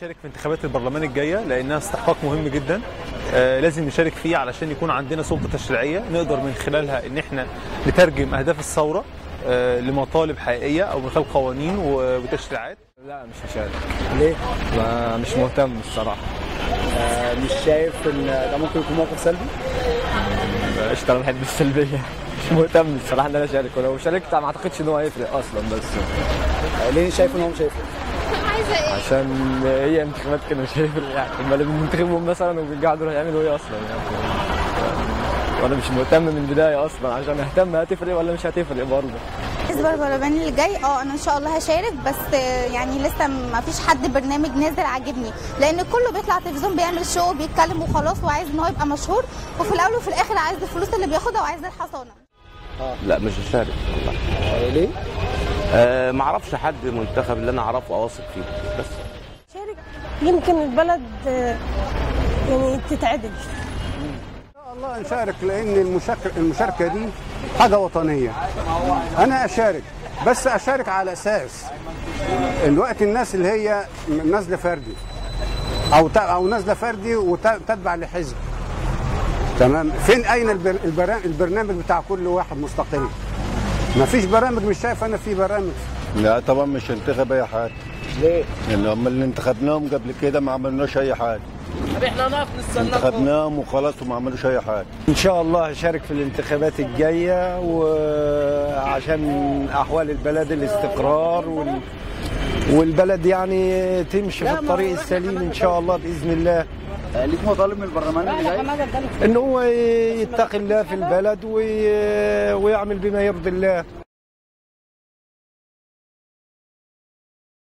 نشارك في انتخابات البرلمان الجايه لانها استحقاق مهم جدا آه، لازم نشارك فيه علشان يكون عندنا سلطه تشريعيه نقدر من خلالها ان احنا نترجم اهداف الثوره آه، لمطالب حقيقيه او من خلال قوانين و- وتشريعات لا مش هشارك ليه؟ ما مش مهتم الصراحه آه مش شايف ان ده ممكن يكون موقف سلبي؟ اشتغل بحب السلبيه مش مهتم الصراحه ان انا اشارك ولو شاركت ما اعتقدش ان هو هيفرق اصلا بس آه ليه شايف ان هو مش هيفرق؟ عشان هي انتخابات كده مش هيفرق يعني هم اللي بننتخبهم مثلا وبيرجعوا دول هيعملوا ايه اصلا يعني وانا مش مهتم من البدايه اصلا عشان اهتم هتفرق ولا مش هتفرق برضه بالنسبه للبرلمان اللي جاي اه انا ان شاء الله هشارك بس آه، يعني لسه ما فيش حد برنامج نازل عاجبني لان كله بيطلع تلفزيون بيعمل شو وبيتكلم وخلاص وعايز ان هو يبقى مشهور وفي الاول وفي الاخر عايز الفلوس اللي بياخدها وعايز الحصانه لا مش هشارك والله آه ليه؟ أه ما اعرفش حد منتخب اللي انا اعرفه اواثق فيه بس شارك يمكن البلد آه، يعني تتعدل الله نشارك لان المشاركه المشاركه دي حاجه وطنيه انا اشارك بس اشارك على اساس الوقت الناس اللي هي نازله فردي او ت- او نازله فردي وتتبع لحزب تمام فين اين البر- البرا- البرنامج بتاع كل واحد مستقل ما فيش برامج مش شايف انا في برامج لا طبعا مش هنتخب اي حاجه ليه؟ لان هم اللي انتخبناهم قبل كده ما عملناش اي حاجه انتخبناهم وخلاص وما عملوش اي حاجه ان شاء الله هشارك في الانتخابات الجايه وعشان احوال البلد الاستقرار وال... والبلد يعني تمشي في الطريق السليم ان شاء الله باذن الله آه ليك مطالب من البرلمان اللي جاي؟ ان هو يتقي الله في البلد وي... ويعمل بما يرضي الله